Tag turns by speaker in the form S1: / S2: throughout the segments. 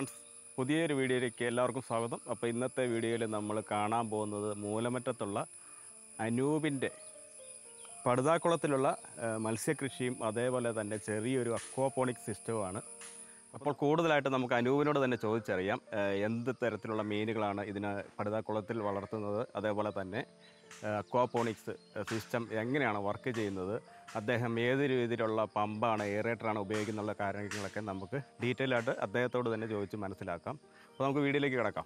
S1: Friends പുതിയൊരു വീഡിയോയിലേക്ക് എല്ലാവർക്കും സ്വാഗതം അപ്പോൾ ഇന്നത്തെ വീഡിയോയിൽ നമ്മൾ കാണാൻ പോകുന്നത് മൂലമറ്റത്തുള്ള അനൂപിൻ്റെ പടുതാക്കുളത്തിലുള്ള ആ, മത്സ്യകൃഷിയും അതേപോലെ തന്നെ ചെറിയൊരു അക്വാപോണിക് സിസ്റ്റവുമാണ് അപ്പോൾ കൂടുതലായിട്ട് നമുക്ക് അനൂപിനോട് തന്നെ ചോദിച്ചറിയാം ആ, എന്ത് തരത്തിലുള്ള മീനുകളാണ് ഇതിന് പടുതാക്കുളത്തിൽ വളർത്തുന്നത് അതേപോലെ തന്നെ അക്വാപോണിക്സ് സിസ്റ്റം എങ്ങനെയാണ് വർക്ക് ചെയ്യുന്നത് അദ്ദേഹം ഏത് രീതിയിലുള്ള പമ്പാണ് എയറേറ്ററാണ് ഉപയോഗിക്കുന്നുള്ള കാര്യങ്ങളൊക്കെ നമുക്ക് ഡീറ്റെയിൽ ആയിട്ട് അദ്ദേഹത്തോട് തന്നെ ചോദിച്ച് മനസ്സിലാക്കാം അപ്പോൾ നമുക്ക് വീഡിയോയിലേക്ക് കിടക്കാം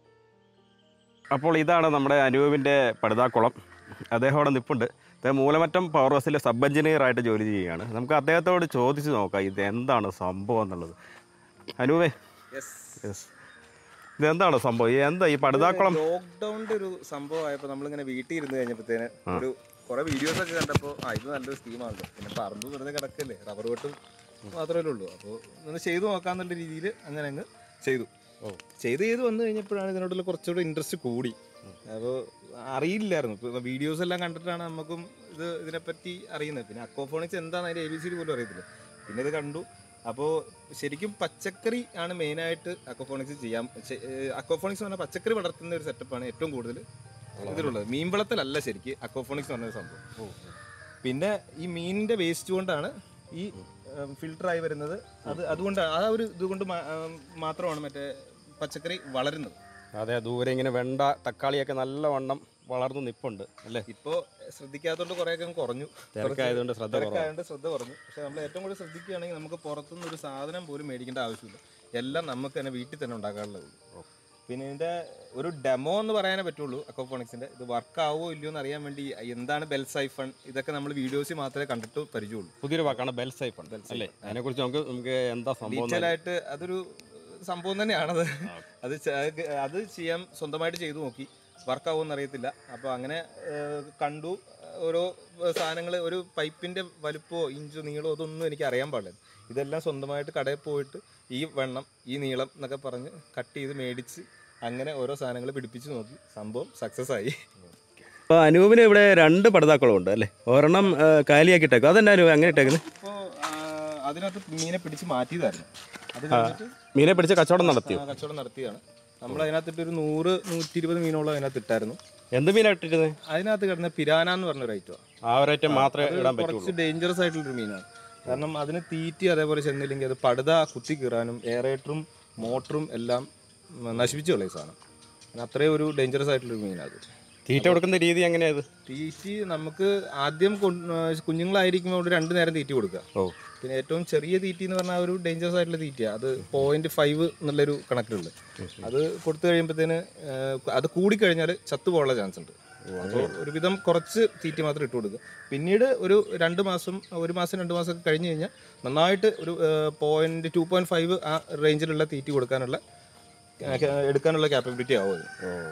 S1: അപ്പോൾ ഇതാണ് നമ്മുടെ അനൂപിൻ്റെ പടുതാക്കുളം അദ്ദേഹം അവിടെ നിൽപ്പുണ്ട് അദ്ദേഹം മൂലമറ്റം പവർ ഹൗസിലെ സബ് എഞ്ചിനീയർ ആയിട്ട് ജോലി ചെയ്യുകയാണ് നമുക്ക് അദ്ദേഹത്തോട് ചോദിച്ച് നോക്കാം ഇത് എന്താണ് സംഭവം എന്നുള്ളത് അനൂപേ യെസ് ഇതെന്താണ് സംഭവം ഈ എന്താ ഈ പടുതാക്കുളം
S2: ലോക്ക്ഡൌണിന്റെ ഒരു സംഭവം ആയപ്പോ നമ്മളിങ്ങനെ വീട്ടിൽ ഇരുന്ന് കഴിഞ്ഞപ്പോഴത്തേന് ഒരു കുറെ വീഡിയോസ് ഒക്കെ കണ്ടപ്പോ ആ ഇത് നല്ലൊരു സ്കീമാണല്ലോ പിന്നെ പറമ്പ് വെറുതെ കിടക്കല്ലേ റബ്ബർ വെട്ടും മാത്രമല്ലേ ഉള്ളൂ അപ്പോൾ ഒന്ന് ചെയ്തു നോക്കാന്നുള്ള രീതിയിൽ അങ്ങനെ അങ്ങ് ചെയ്തു
S1: ഓ.
S2: ചെയ്ത് ചെയ്ത് വന്നു കഴിഞ്ഞപ്പോഴാണ് ഇതിനോടുള്ള കുറച്ചുകൂടി ഇൻട്രസ്റ്റ് കൂടി അപ്പോൾ അറിയില്ലായിരുന്നു ഇപ്പോൾ വീഡിയോസ് എല്ലാം കണ്ടിട്ടാണ് നമുക്കും ഇത് ഇതിനെപ്പറ്റി അറിയുന്നത് പിന്നെ അക്വാഫോണിക്സ് എന്താണ് അതിന്റെ എ ബി സി പോലും അറിയത്തില്ല പിന്നെ ഇത് കണ്ടു അപ്പോൾ ശരിക്കും പച്ചക്കറി ആണ് മെയിനായിട്ട് അക്വഫോണിക്സ് ചെയ്യാൻ അക്വഫോണിക്സ് പറഞ്ഞാൽ പച്ചക്കറി വളർത്തുന്ന ഒരു സെറ്റപ്പാണ് ഏറ്റവും കൂടുതൽ ഇതിലുള്ളത് മീൻ വളർത്തലല്ല ശരിക്ക് അക്വഫോണിക്സ് പറഞ്ഞ സംഭവം പിന്നെ ഈ മീനിന്റെ വേസ്റ്റ് കൊണ്ടാണ് ഈ ഫിൽട്ടറായി വരുന്നത് അത് അതുകൊണ്ട് ആ ഒരു ഇതുകൊണ്ട് മാ- ഉം, മാത്രമാണ് മറ്റേ പച്ചക്കറി വളരുന്നത്
S1: അതെ ദൂരെ ഇങ്ങനെ വെണ്ട തക്കാളിയൊക്കെ നല്ലവണ്ണം വളർന്നു നിപ്പുണ്ട് അല്ലേ
S2: ഇപ്പോൾ ശ്രദ്ധിക്കാത്തതുകൊണ്ട് കുറേയൊക്കെ അങ്ങ് കുറഞ്ഞു
S1: തിരക്കായതുകൊണ്ട് ശ്രദ്ധ കുറവാണ്
S2: തിരക്കായതുകൊണ്ട് ശ്രദ്ധ കുറഞ്ഞു പക്ഷെ നമ്മൾ ഏറ്റവും കൂടുതൽ ശ്രദ്ധിക്കുകയാണെങ്കിൽ നമുക്ക് പുറത്തുനിന്ന് ഒരു സാധനം പോലും മേടിക്കേണ്ട ആവശ്യമില്ല എല്ലാം നമുക്ക് തന്നെ വീട്ടിൽ തന്നെ ഉണ്ടാക്കാനുള്ളത് പിന്നെ ഇതിന്റെ ഒരു ഡെമോ എന്ന് പറയാനേ പറ്റുള്ളൂ അക്വഫോണിക്സിന്റെ ഇത് വർക്ക് ആവോ ഇല്ലയോ എന്ന് അറിയാൻ വേണ്ടി എന്താണ് ബെൽ സൈഫൺ ഇതൊക്കെ നമ്മൾ വീഡിയോസിൽ മാത്രമേ കണ്ടിട്ട് പരിചയമുള്ളൂ
S1: പുതിയൊരു വാക്കാണ് ബെൽ സൈഫൺ അല്ലേ അതിനെക്കുറിച്ച് നമുക്ക് നമുക്ക് എന്താ സംഭവം എന്ന്
S2: ഡീറ്റെയിൽ ആയിട്ട് അതൊരു സംഭവം തന്നെയാണത് അത് ച- അത് ചെയ്യാൻ സ്വന്തമായിട്ട് ചെയ്തു നോക്കി വർക്ക് ആവുമെന്ന് അറിയത്തില്ല അപ്പോൾ അങ്ങനെ ഏഹ്, കണ്ടു ഓരോ സാധനങ്ങൾ ഒരു പൈപ്പിന്റെ വലുപ്പമോ ഇഞ്ചോ നീളമോ അതൊന്നും എനിക്ക് അറിയാൻ പാടില്ല ഇതെല്ലാം സ്വന്തമായിട്ട് കടയിൽ പോയിട്ട് ഈ വെണ്ണം ഈ നീളം എന്നൊക്കെ പറഞ്ഞ് കട്ട് ചെയ്ത് മേടിച്ച് അങ്ങനെ ഓരോ സാധനങ്ങൾ പിടിപ്പിച്ച് നോക്കി സംഭവം സക്സസ് ആയി
S1: അപ്പോൾ അനൂപിന് ഇവിടെ രണ്ട് പടുതാക്കുളം ഉണ്ട് അല്ലേ ഒരെണ്ണം ആ, കാലിയാക്കി ഇട്ടേക്കും അതെന്നാ അനൂപ് അങ്ങനെ ഇട്ടേക്കുന്നത്
S2: ഇപ്പോൾ അതിനകത്ത് മീനെ പിടിച്ച് മാറ്റിയതായിരുന്നു അത് കഴിഞ്ഞിട്ട്
S1: മീനെ പിടിച്ച് കച്ചവടം നടത്തിയോ
S2: ആ, കച്ചവടം നടത്തിയാണ് നമ്മൾ അതിനകത്തിട്ട് ഒരു നൂറ് നൂറ്റി ഇരുപത് മീനോളം അതിനകത്ത് ഇട്ടായിരുന്നു
S1: എന്ത് മീനാണ് ഇട്ടിരുന്നത്
S2: അതിനകത്ത് കിടന്ന പിരാന എന്ന് പറഞ്ഞ ഒരു ഐറ്റമാണ്
S1: ആ ഒരു ഐറ്റം മാത്രമേ ഇടാൻ പറ്റുള്ളൂ
S2: കുറച്ച് ഡേഞ്ചറസ് ആയിട്ടുള്ളൊരു മീനാണ് കാരണം അതിന് തീറ്റി അതേപോലെ ചെന്നില്ലെങ്കിൽ അത് പടുത കുത്തി കീറാനും എയറേറ്ററും മോട്ടറും എല്ലാം ഉം, നശിപ്പിച്ചു കളയും സാധനം കാരണം അത്രയും ഒരു ഡേഞ്ചറസ് ആയിട്ടുള്ളൊരു മീനാണ് അത്
S1: തീറ്റ കൊടുക്കുന്ന രീതി എങ്ങനെയാ ഇത്
S2: തീറ്റി നമുക്ക് ആദ്യം കൊ- ആ, കുഞ്ഞുങ്ങളായിരിക്കുമ്പോൾ ഒരു രണ്ട് നേരം തീറ്റി കൊടുക്കുക
S1: ഓ
S2: പിന്നെ ഏറ്റവും ചെറിയ തീറ്റി എന്ന് പറഞ്ഞാൽ ഒരു ഡേഞ്ചറസ് ആയിട്ടുള്ള തീറ്റയാണ് അത് പോയിന്റ് ഫൈവ് എന്നുള്ളൊരു കണക്കിലുള്ളത് അത് കൊടുത്തു കഴിയുമ്പോഴത്തേന് അത് കൂടിക്കഴിഞ്ഞാൽ ചത്തുപോകാനുള്ള ചാൻസ് ഉണ്ട് അപ്പോൾ ഒരുവിധം കുറച്ച് തീറ്റി മാത്രം ഇട്ട് കൊടുക്കുക പിന്നീട് ഒരു രണ്ട് മാസം ഒരു മാസം രണ്ട് മാസം ഒക്കെ കഴിഞ്ഞ് കഴിഞ്ഞാൽ നന്നായിട്ട് ഒരു പോയിന്റ് ടു പോയിന്റ് ഫൈവ് ആ റേഞ്ചിലുള്ള തീറ്റി കൊടുക്കാനുള്ള ആ, എടുക്കാനുള്ള ക്യാപ്പബിലിറ്റി ആവും അത്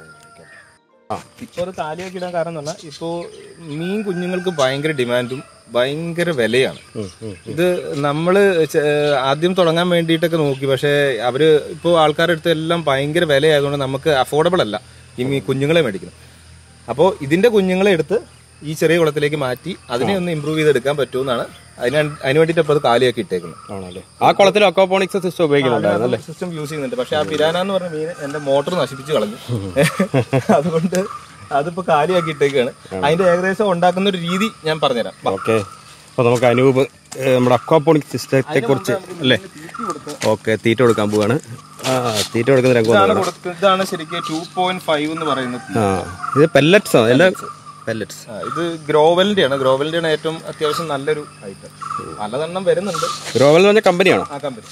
S1: ആ.
S2: ഇപ്പോൾ അത് താലിയൊക്കെ ഇടാൻ കാരണം എന്ന് പറഞ്ഞാൽ ഇപ്പോൾ മീൻ കുഞ്ഞുങ്ങൾക്ക് ഭയങ്കര ഡിമാൻഡും ഭയങ്കര വിലയാണ് ഇത് നമ്മൾ ആദ്യം തുടങ്ങാൻ വേണ്ടിയിട്ടൊക്കെ നോക്കി പക്ഷേ അവര് ഇപ്പോൾ ആൾക്കാരുടെ അടുത്ത് എല്ലാം ഭയങ്കര വിലയായതുകൊണ്ട് നമുക്ക് അഫോർഡബിൾ അല്ല ഈ മീൻ കുഞ്ഞുങ്ങളെ മേടിക്കുന്നത് അപ്പോൾ ഇതിന്റെ കുഞ്ഞുങ്ങളെ എടുത്ത് ഈ ചെറിയ കുളത്തിലേക്ക് മാറ്റി അതിനെ ഒന്ന് ഇമ്പ്രൂവ് ചെയ്തെടുക്കാൻ പറ്റുമെന്നാണ് അതിന് അതിന് വേണ്ടിയിട്ട് ഇപ്പോൾ അത് കാലിയാക്കി ഇട്ടേക്കുന്നത്
S1: ആണല്ലേ ആ കുളത്തിൽ അക്വാപോണിക്സ് സിസ്റ്റം ഉപയോഗിക്കുന്നുണ്ടായിരുന്നു അല്ലേ
S2: സിസ്റ്റം യൂസ് ചെയ്യുന്നുണ്ട് പക്ഷെ ആ പിരാന എന്ന് പറഞ്ഞ മീൻ എന്റെ മോട്ടർ നശിപ്പിച്ച് കളഞ്ഞു അതുകൊണ്ട് അതിപ്പോ കാലിയാക്കി ഇട്ടേക്കാണ് അതിന്റെ ഏകദേശം ഉണ്ടാക്കുന്ന ഒരു രീതി ഞാൻ പറഞ്ഞുതരാം വാ.
S1: ഓക്കെ അപ്പോൾ നമുക്ക് അനൂപ് ഏ, നമ്മുടെ അക്വാപോണിക് സിസ്റ്റത്തെ കുറിച്ച് അല്ലേ
S2: തീറ്റി കൊടുത്ത്
S1: ഓക്കെ തീറ്റ കൊടുക്കാൻ പോവാണ് ആ തീറ്റ കൊടുക്കുന്ന രംഗം
S2: ഇതാണ് കൊടുത്ത് ഇതാണ് ശരിക്കും ടു പോയിന്റ് ഫൈവ് എന്ന് പറയുന്നത്
S1: ആ ഇത് പെല്ലറ്റ്സ് ആണ് എല്ലാം പെല്ലറ്റ്സ്
S2: ആ, ഇത് ഗ്രോവലിന്റെ ആണ് ഗ്രോവലിന്റെ ആണ് ഏറ്റവും അത്യാവശ്യം നല്ലൊരു ഐറ്റം പലതെണ്ണം വരുന്നുണ്ട്
S1: ഗ്രോവൽ എന്ന് പറഞ്ഞ കമ്പനിയാണോ
S2: ആ കമ്പനി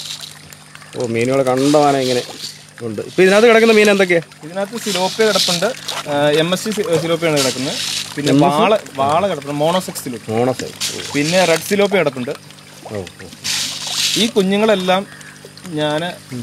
S1: ഓ മീനുകൾ കണ്ടമാനം ഇങ്ങനെ ഉണ്ട് ഇപ്പൊ ഇതിനകത്ത് കിടക്കുന്ന മീൻ എന്തൊക്കെയാ
S2: ഇതിനകത്ത് സിലോപ്പിയ കിടപ്പുണ്ട് എം എസ് സി സിലോപ്പിയാണ് കിടക്കുന്നത് പിന്നെ വാള വാള കിടപ്പുണ്ട് മോണോസെക്സ് സിലോപ്പി
S1: മോണസൈ
S2: പിന്നെ റെഡ് സിലോപ്പി കിടപ്പുണ്ട്
S1: ഓ
S2: ഈ കുഞ്ഞുങ്ങളെല്ലാം ഞാൻ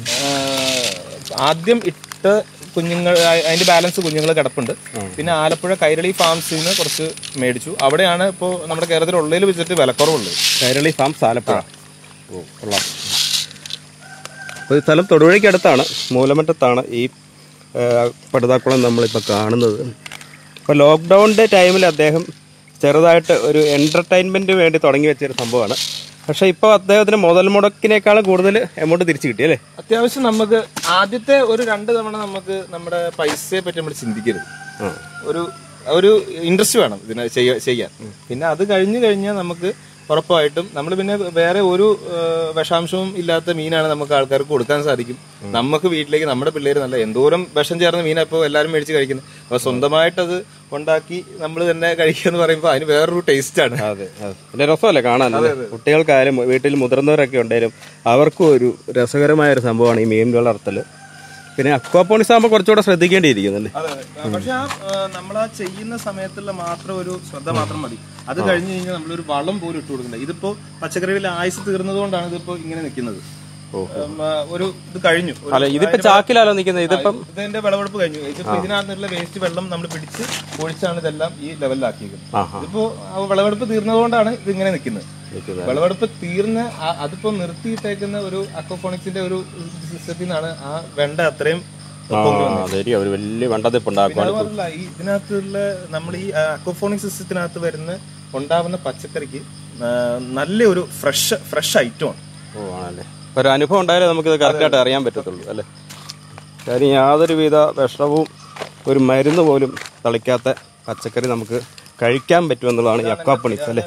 S2: ആദ്യം ഇട്ട് കുഞ്ഞുങ്ങൾ ആ- അതിന്റെ ബാലൻസ് കുഞ്ഞുങ്ങൾ കിടപ്പുണ്ട് പിന്നെ ആലപ്പുഴ കൈരളി ഫാംസിൽ നിന്ന് കുറച്ച് മേടിച്ചു അവിടെയാണ് ഇപ്പോൾ നമ്മുടെ കേരളത്തിൽ ഉള്ളതിൽ വെച്ചിട്ട് വിലക്കുറവുള്ളത്
S1: കൈരളി ഫാംസ് ആലപ്പുഴ ഓ കൊള്ളാം അപ്പോൾ ഈ സ്ഥലം തൊടുപുഴയ്ക്ക് അടുത്താണ് മൂലമറ്റത്താണ് ഈ ആ, പടുതാക്കുളം നമ്മളിപ്പോൾ കാണുന്നത് അപ്പോൾ ലോക്ക്ഡൗണിൻ്റെ ടൈമിൽ അദ്ദേഹം ചെറുതായിട്ട് ഒരു എൻ്റർടൈൻമെൻറ്റ് വേണ്ടി തുടങ്ങി വെച്ചൊരു സംഭവമാണ് പക്ഷെ ഇപ്പൊ അദ്ദേഹത്തിന് മുതൽ മുടക്കിനേക്കാൾ കൂടുതൽ എമൗണ്ട് തിരിച്ചു കിട്ടി അല്ലേ
S2: അത്യാവശ്യം നമുക്ക് ആദ്യത്തെ ഒരു രണ്ട് തവണ നമുക്ക് നമ്മുടെ പൈസയെ പറ്റി നമ്മൾ ചിന്തിക്കരുത് ഒരു ഒരു ഇൻട്രസ്റ്റ് വേണം ഇതിനെ ചെയ്യ- ചെയ്യാൻ പിന്നെ അത് കഴിഞ്ഞു കഴിഞ്ഞാൽ നമുക്ക് ഉറപ്പായിട്ടും നമ്മൾ പിന്നെ വേറെ ഒരു ആ, വിഷാംശവും ഇല്ലാത്ത മീനാണ് നമുക്ക് ആൾക്കാർക്ക് കൊടുക്കാൻ സാധിക്കും നമുക്ക് വീട്ടിലേക്ക് നമ്മുടെ പിള്ളേര് നല്ല എന്തോരം വിഷം ചേർന്ന മീനാണ് ഇപ്പോൾ എല്ലാവരും മേടിച്ച് കഴിക്കുന്നത് അപ്പൊ സ്വന്തമായിട്ടത് ഉണ്ടാക്കി നമ്മൾ തന്നെ കഴിക്കുക എന്ന് പറയുമ്പോൾ അതിന് വേറൊരു ടേസ്റ്റ് ആണ്
S1: അതെ പിന്നെ രസമല്ലേ കാണാൻ കുട്ടികൾക്കായാലും വീട്ടിൽ മുതിർന്നവരൊക്കെ ഉണ്ടെങ്കിലും അവർക്കും ഒരു രസകരമായ ഒരു സംഭവമാണ് ഈ മീൻ വളർത്തൽ പിന്നെ അക്വാപോണിക്സ് ആകുമ്പോൾ കുറച്ചുകൂടെ ശ്രദ്ധിക്കേണ്ടിയിരിക്കുന്നല്ലേ
S2: അതെ അതെ പക്ഷെ ആ നമ്മൾ ആ ചെയ്യുന്ന സമയത്തുള്ള മാത്രം ഒരു ശ്രദ്ധ മാത്രം മതി അത് കഴിഞ്ഞ് കഴിഞ്ഞാൽ നമ്മളൊരു വളം പോലും ഇട്ട് കൊടുക്കണ്ട ഇതിപ്പോ പച്ചക്കറികളിൽ ആയുസ് തീർന്നതുകൊണ്ടാണ് ഇതിപ്പോ ഇങ്ങനെ നിൽക്കുന്നത് ഉം, ആ, ഒരു ഇത് കഴിഞ്ഞു ഒരു-
S1: അല്ല ഇതിപ്പോ ചാക്കിലാലോ നിൽക്കുന്നത് ഇതിപ്പം
S2: ഇതിന്റെ വിളവെടുപ്പ് കഴിഞ്ഞു ഇതിപ്പോ ഇതിനകത്തുള്ള വേസ്റ്റ് വെള്ളം നമ്മൾ പിടിച്ച് ഒഴിച്ചാണ് ഇതെല്ലാം ഈ ലെവലിലാക്കിയിരിക്കുന്നത്
S1: ആഹാ.
S2: ഇതിപ്പോ ആ വിളവെടുപ്പ് തീർന്നതുകൊണ്ടാണ് ഇത് ഇങ്ങനെ നിൽക്കുന്നത്
S1: നിൽക്കുന്നത്.
S2: വിളവെടുപ്പ് തീർന്ന ആ- അതിപ്പോ നിർത്തിയിട്ടേക്കുന്ന ഒരു അക്വഫോണിക്സിന്റെ ഒരു സിസ്റ്റത്തിൽ നിന്നാണ് ആ വെണ്ട അത്രയും
S1: ആ ശരി അവർ വലിയ വണ്ടത്തിപ്പ് ഉണ്ടാക്കുവാണ്
S2: അത് മാത്രമല്ല ഈ ഇതിനകത്തുള്ള നമ്മൾ ഈ അക്വഫോണിക് സിസ്റ്റത്തിനകത്ത് വരുന്ന ഉണ്ടാവുന്ന പച്ചക്കറിക്ക് ആ, നല്ല ഒരു ഫ്രഷ് ഫ്രഷ് ഐറ്റമാണ്
S1: ഓ ആണല്ലേ ഇപ്പൊ ഒരു അനുഭവം ഉണ്ടായാലേ നമുക്കിത് കറക്റ്റായിട്ട് അറിയാൻ പറ്റത്തുള്ളൂ അല്ലേ കാര്യം യാതൊരുവിധ വിഷവും ഒരു മരുന്ന് പോലും തളിക്കാത്ത പച്ചക്കറി നമുക്ക് കഴിക്കാൻ പറ്റുമെന്നുള്ളതാണ് ഈ അക്വാപ്പണിക്സ് അല്ലേ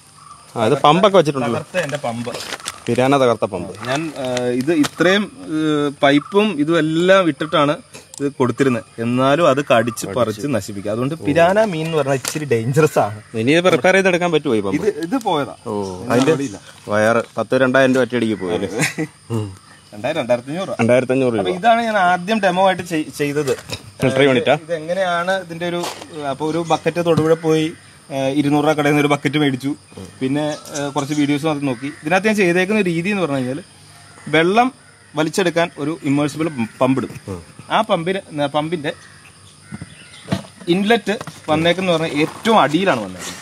S1: ആ ഇത് പമ്പൊക്കെ വെച്ചിട്ടുണ്ടല്ലോ
S2: തകർത്ത എന്റെ പമ്പ്
S1: പിരാന തകർത്ത പമ്പ്
S2: ഞാൻ ആ, ഇത് ഇത്രയും ഏ, പൈപ്പും ഇതും എല്ലാം ഇട്ടിട്ടാണ് ഇത് കൊടുത്തിരുന്നത് എന്നാലും അത് കടിച്ച് പറിച്ച് നശിപ്പിക്കുക അതുകൊണ്ട് പിരാന മീൻ എന്ന് പറഞ്ഞാൽ ഇച്ചിരി ഡേഞ്ചറസ് ആണ്
S1: ഇനി ഇത് പ്രിപ്പയർ ചെയ്തെടുക്കാൻ പറ്റുമോ ഈ പമ്പ്
S2: ഇത് ഇത് പോയതാ
S1: ഓ അതിന്റെ വയറ് പത്ത് രണ്ടായിരം രൂപ ഒറ്റയടിക്ക് പോയി അല്ലേ
S2: രണ്ടായിരം രണ്ടായിരത്തി അഞ്ഞൂറ് രൂപ
S1: രണ്ടായിരത്തി അഞ്ഞൂറ്
S2: അപ്പൊ
S1: രൂപ
S2: ഇതാണ് ഞാൻ ആദ്യം ഡെമോ ആയിട്ട് ചെയ്- ചെയ്തത്
S1: ഫിൽട്ടർ യൂണിറ്റാ
S2: ഇത് എങ്ങനെയാണ് ഇതിന്റെ ഒരു അപ്പൊ ഒരു ബക്കറ്റ് തൊടുപുഴ പോയി ഏഹ്, ഇരുന്നൂറ് രൂപ കടയിൽ നിന്ന് ഒരു ബക്കറ്റ് മേടിച്ചു പിന്നെ ഏഹ്, കുറച്ച് വീഡിയോസ് അത് നോക്കി ഇതിനകത്ത് ഞാൻ ചെയ്തേക്കുന്ന രീതി എന്ന് പറഞ്ഞു കഴിഞ്ഞാൽ വെള്ളം വലിച്ചെടുക്കാൻ ഒരു ഇമേഴ്സിബിൾ പമ്പ് ഇടും ആ പമ്പിന് പമ്പിന്റെ ഇൻലെറ്റ് വന്നേക്കെന്ന് പറഞ്ഞാൽ ഏറ്റവും അടിയിലാണ് വന്നേക്കുന്നത്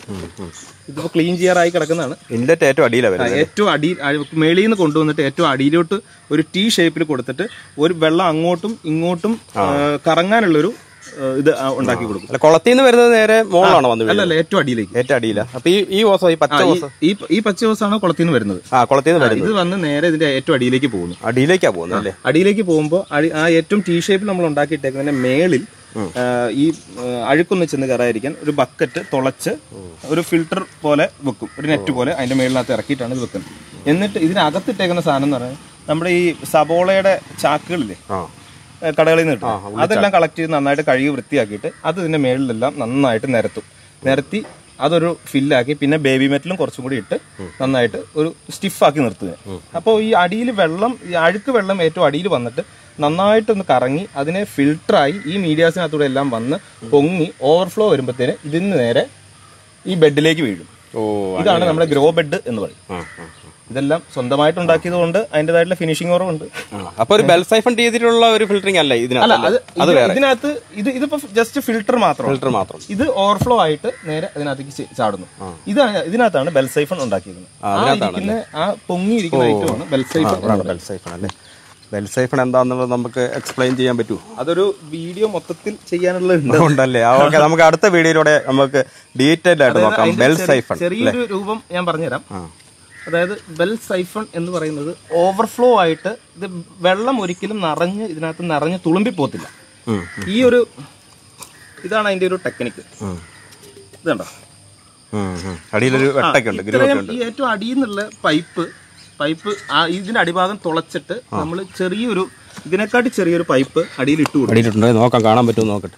S2: ഇതിപ്പോ ക്ലീൻ ചെയ്യാറായി കിടക്കുന്നതാണ്
S1: ഇൻലെറ്റ് ഏറ്റവും അടിയിലാണ്
S2: ആ,
S1: വരുന്നത്
S2: ഏറ്റവും അടി മേളിൽ നിന്ന് കൊണ്ടുവന്നിട്ട് ഏറ്റവും അടിയിലോട്ട് ഒരു ടി ഷേപ്പിൽ കൊടുത്തിട്ട് ഒരു വെള്ളം അങ്ങോട്ടും ഇങ്ങോട്ടും ആ, കറങ്ങാനുള്ളൊരു ആ, ഇത് ആ, ഉണ്ടാക്കി കൊടുക്കും
S1: അല്ല കുളത്തിൽ നിന്ന് വരുന്നത് നേരെ മുകളിലാണോ വന്ന് വീഴുന്നത്
S2: അല്ലല്ല ഏറ്റവും അടിയിലേക്ക്
S1: ഏറ്റവും അടിയില അപ്പൊ ഈ ഈ ഓസോ ഈ പച്ച
S2: ഈ-
S1: ഓസോ
S2: ഈ ഈ പച്ച ദിവസമാണ് കുളത്തിൽ നിന്ന് വരുന്നത്
S1: ആ കുളത്തിൽ നിന്ന് വരുന്നത്
S2: ഇത് വന്ന് നേരെ ഇതിന്റെ ഏറ്റവും അടിയിലേക്ക് പോകുന്നു
S1: അടിയിലേക്കാ പോകുന്നത് അല്ലേ
S2: അടിയിലേക്ക് പോകുമ്പോൾ ആ ഏറ്റവും ടി ഷേപ്പിൽ നമ്മൾ ഉണ്ടാക്കിയിട്ടേക്കുന്നതിന്റെ മേളിൽ ആ, ഈ ആ, അഴുക്കൊന്ന് ചെന്ന് കയറാതിരിക്കാൻ ഒരു ബക്കറ്റ് തുളച്ച് ഒരു ഫിൽട്ടർ പോലെ വെക്കും ഒരു നെറ്റ് പോലെ അതിന്റെ മേളിനകത്ത് ഇറക്കിയിട്ടാണ് ഇത് വെക്കുന്നത് എന്നിട്ട് ഇതിനകത്തിട്ടേക്കുന്ന സാധനം എന്ന് പറഞ്ഞാൽ നമ്മുടെ ഈ സബോളയുടെ ചാക്കുകളില്ലേ
S1: ആ
S2: ഏ, കടകളിൽ നിന്ന് കിട്ടും അതെല്ലാം കളക്ട് ചെയ്ത് നന്നായിട്ട് കഴുകി വൃത്തിയാക്കിയിട്ട് അത് ഇതിന്റെ മേളിലെല്ലാം നന്നായിട്ട് നിരത്തും നിരത്തി അതൊരു ഫില്ലാക്കി പിന്നെ ബേബി മെറ്റലും കുറച്ചും കൂടി ഇട്ട് നന്നായിട്ട് ഒരു സ്റ്റിഫാക്കി നിർത്തുക അപ്പോൾ ഈ അടിയിൽ വെള്ളം ഈ അഴുക്ക് വെള്ളം ഏറ്റവും അടിയിൽ വന്നിട്ട് നന്നായിട്ടൊന്ന് കറങ്ങി അതിനെ ഫിൽട്ടറായി ഈ മീഡിയാസിനകത്തൂടെ എല്ലാം വന്ന് പൊങ്ങി ഓവർഫ്ലോ വരുമ്പോഴത്തേന് ഇതിന് നേരെ ഈ ബെഡിലേക്ക് വീഴും
S1: ഓ
S2: ഇതാണ് നമ്മുടെ ഗ്രോ ബെഡ് എന്ന് പറയും
S1: ആ, ആ,
S2: ഇതെല്ലാം സ്വന്തമായിട്ട് ഉണ്ടാക്കിയത് കൊണ്ട് അതിൻ്റെതായിട്ടുള്ള ഫിനിഷിംഗ് കുറവുണ്ട്
S1: ആ. അപ്പൊ ഒരു ബെൽസൈഫൺ ചെയ്തിട്ടുള്ള ഒരു ഫിൽറ്ററിംഗ് അല്ല
S2: അല്ല
S1: ഇതിനകത്ത്
S2: അത്
S1: അത്
S2: ഇത്
S1: വേറെ
S2: ഇതിനകത്ത് ഇത് ഇതിപ്പോ ജസ്റ്റ് ഫിൽട്ടർ മാത്രം
S1: ഫിൽറ്റർ മാത്രം
S2: ഇത് ഓവർഫ്ലോ ആയിട്ട് നേരെ അതിനകത്തേക്ക് ചെ- ചാടുന്നു ഇതാണ് ഇതിനകത്താണ് ബെൽസൈഫൺ ഉണ്ടാക്കിയിരിക്കുന്നത് ആ ഇരിക്കുന്ന ആ പൊങ്ങിയിരിക്കുന്ന ഐറ്റമാണ് ബെൽസൈഫൺ
S1: ബെൽസൈഫൺ അല്ലേ ബെൽസൈഫൺ എന്താണെന്നുള്ളത് നമുക്ക് എക്സ്പ്ലെയിൻ ചെയ്യാൻ പറ്റുമോ
S2: അതൊരു വീഡിയോ മൊത്തത്തിൽ ചെയ്യാനുള്ള ഉണ്ട്
S1: ഉണ്ടല്ലേ ആ ഓക്കെ നമുക്ക് അടുത്ത വീഡിയോയിലൂടെ നമുക്ക് ഡീറ്റെയിൽ ആയിട്ട് നോക്കാം
S2: അതിന്റെ
S1: ബെൽ
S2: ചെറിയ-
S1: സൈഫൺ
S2: ചെറിയൊരു രൂപം ഞാൻ പറഞ്ഞുതരാം
S1: ആ.
S2: അതായത് ബെൽ സൈഫൺ എന്ന് പറയുന്നത് ഓവർഫ്ലോ ആയിട്ട് ഇത് വെള്ളം ഒരിക്കലും നിറഞ്ഞ് ഇതിനകത്ത് നിറഞ്ഞ് തുളുമ്പി പോത്തില്ല
S1: ഉം,
S2: ഈ ഒരു ഇതാണ് അതിന്റെ ഒരു ടെക്നിക്ക്
S1: ഉം,
S2: ഇതുണ്ടോ
S1: ഉം, ഉം. അടിയിലൊരു വെട്ടൊക്കെ ഉണ്ട് ഗ്രൂപ്പ്
S2: ഇത്രയും ഈ ഏറ്റവും അടിയിൽ നിന്നുള്ള പൈപ്പ് പൈപ്പ് ആ ഇതിന്റെ അടിഭാഗം തുളച്ചിട്ട് നമ്മൾ ചെറിയൊരു ഇതിനെക്കാട്ടി ചെറിയൊരു പൈപ്പ് അടിയിൽ ഇട്ട് കൊടുക്കും
S1: അടിയിലിട്ടുണ്ട് നോക്കാം കാണാൻ പറ്റുമോ നോക്കട്ടെ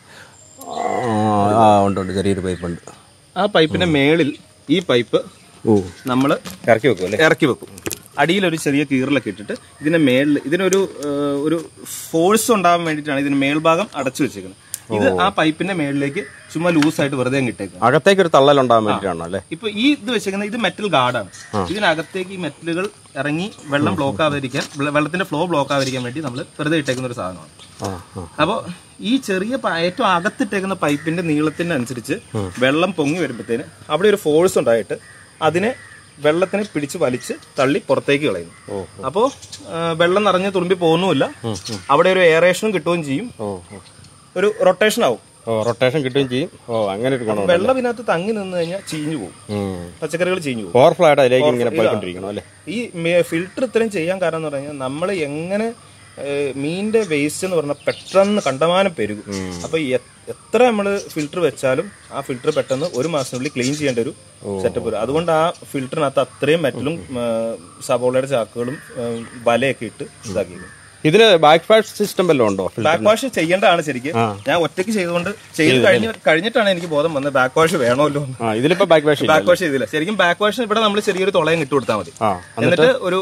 S1: ആ, ആ ഉണ്ട് ഉണ്ട് ചെറിയൊരു പൈപ്പ് ഉണ്ട്
S2: ആ പൈപ്പിന്റെ മേളിൽ ഈ പൈപ്പ്
S1: ഓ
S2: നമ്മൾ
S1: ഇറക്കി വെക്കും അല്ലേ
S2: ഇറക്കി വെക്കും അടിയിലൊരു ചെറിയ കീറലൊക്കെ ഇട്ടിട്ട് ഇതിന്റെ മേളിൽ ഇതിനൊരു ഏഹ്, ഒരു ഫോഴ്സ് ഉണ്ടാവാൻ വേണ്ടിയിട്ടാണ് ഇതിന്റെ മേൽഭാഗം അടച്ചു വെച്ചേക്കുന്നത് ഇത് ആ പൈപ്പിന്റെ മേളിലേക്ക് ചുമ്മാ ലൂസായിട്ട് വെറുതെ അങ്ങ് ഇട്ടേക്കുക
S1: അകത്തേക്ക് ഒരു തള്ളൽ ഉണ്ടാകാൻ വേണ്ടിയിട്ടാണോ അല്ലേ
S2: ഇപ്പൊ ഈ ഇത് വെച്ചേക്കുന്നത് ഇത് മെറ്റൽ ഗാർഡാണ് ഇതിനകത്തേക്ക് ഈ മെറ്റലുകൾ ഇറങ്ങി വെള്ളം ബ്ലോക്ക് ആവാതിരിക്കാൻ വെള്ള- വെള്ളത്തിന്റെ ഫ്ലോ ബ്ലോക്ക് ആവാതിരിക്കാൻ വേണ്ടി നമ്മൾ വെറുതെ ഇട്ടേക്കുന്ന ഒരു സാധനമാണ്
S1: ആ ആ
S2: അപ്പോൾ ഈ ചെറിയ പ- ഏറ്റവും അകത്തിട്ടേക്കുന്ന പൈപ്പിന്റെ നീളത്തിനനുസരിച്ച് വെള്ളം പൊങ്ങി വരുമ്പോഴത്തേന് അവിടെ ഒരു ഫോഴ്സ് ഉണ്ടായിട്ട് അതിനെ വെള്ളത്തിനെ പിടിച്ച് വലിച്ച് തള്ളി പുറത്തേക്ക് കളയുന്നു അപ്പോൾ വെള്ളം നിറഞ്ഞ് തുളുമ്പി പോകുന്നുമില്ല അവിടെ ഒരു എയറേഷനും കിട്ടുകയും ചെയ്യും
S1: ഓ ഓ
S2: ഒരു റൊട്ടേഷൻ ആവും
S1: ഓ റൊട്ടേഷൻ കിട്ടുകയും ചെയ്യും ഓ അങ്ങനെ ഒരു ഗുണമുണ്ട്
S2: വെള്ളം ഇതിനകത്ത് തങ്ങി നിന്ന് കഴിഞ്ഞാൽ ചീഞ്ഞു പോകും പച്ചക്കറികൾ ചീഞ്ഞു പോകും
S1: ഓവർഫ്ലോ ആയിട്ട് അതിലേക്ക് ഇങ്ങനെ പോയിക്കൊണ്ടിരിക്കണം അല്ലേ
S2: ഈ ഫിൽട്ടർ ഇത്രയും ചെയ്യാൻ കാരണം എന്ന് പറഞ്ഞാൽ നമ്മൾ എങ്ങനെ ഏഹ്, മീനിന്റെ വേസ്റ്റ് എന്ന് പറഞ്ഞാൽ പെട്ടെന്ന് കണ്ടമാനം പെരുകും അപ്പൊ എ- എത്ര നമ്മൾ ഫിൽട്ടർ വെച്ചാലും ആ ഫിൽട്ടർ പെട്ടെന്ന് ഒരു മാസത്തിനുള്ളിൽ ക്ലീൻ ചെയ്യേണ്ട ഒരു സെറ്റപ്പ് വരും അതുകൊണ്ട് ആ ഫിൽറ്ററിനകത്ത് അത്രയും മെറ്റലും ഏഹ്, സബോളയുടെ ചാക്കുകളും ഏഹ്, വലയൊക്കെ ഇട്ട് ഇതാക്കിയിരിക്കും
S1: ഇതിന് ബാക്ക് പാഷ് സിസ്റ്റം വല്ലതും ഉണ്ടോ
S2: ബാക്ക് വാഷ് ചെയ്യേണ്ടതാണ് ശരിക്കും ഞാൻ ഒറ്റയ്ക്ക് ചെയ്തുകൊണ്ട് ചെയ്ത് കഴിഞ്ഞ് കഴിഞ്ഞിട്ടാണ് എനിക്ക് ബോധം വന്നത് ബാക്ക് വാഷ് വേണമല്ലോ എന്ന്
S1: ആ ഇതിലിപ്പോ ബാക്ക് പാഷ് ഇല്ല
S2: ബാക്ക് വാഷ് ചെയ്തില്ല ശരിക്കും ബാക്ക് വാഷ് ഇവിടെ നമ്മൾ ചെറിയൊരു തുളയും ഇട്ട് കൊടുത്താൽ മതി
S1: ആ
S2: എന്നിട്ട് ഒരു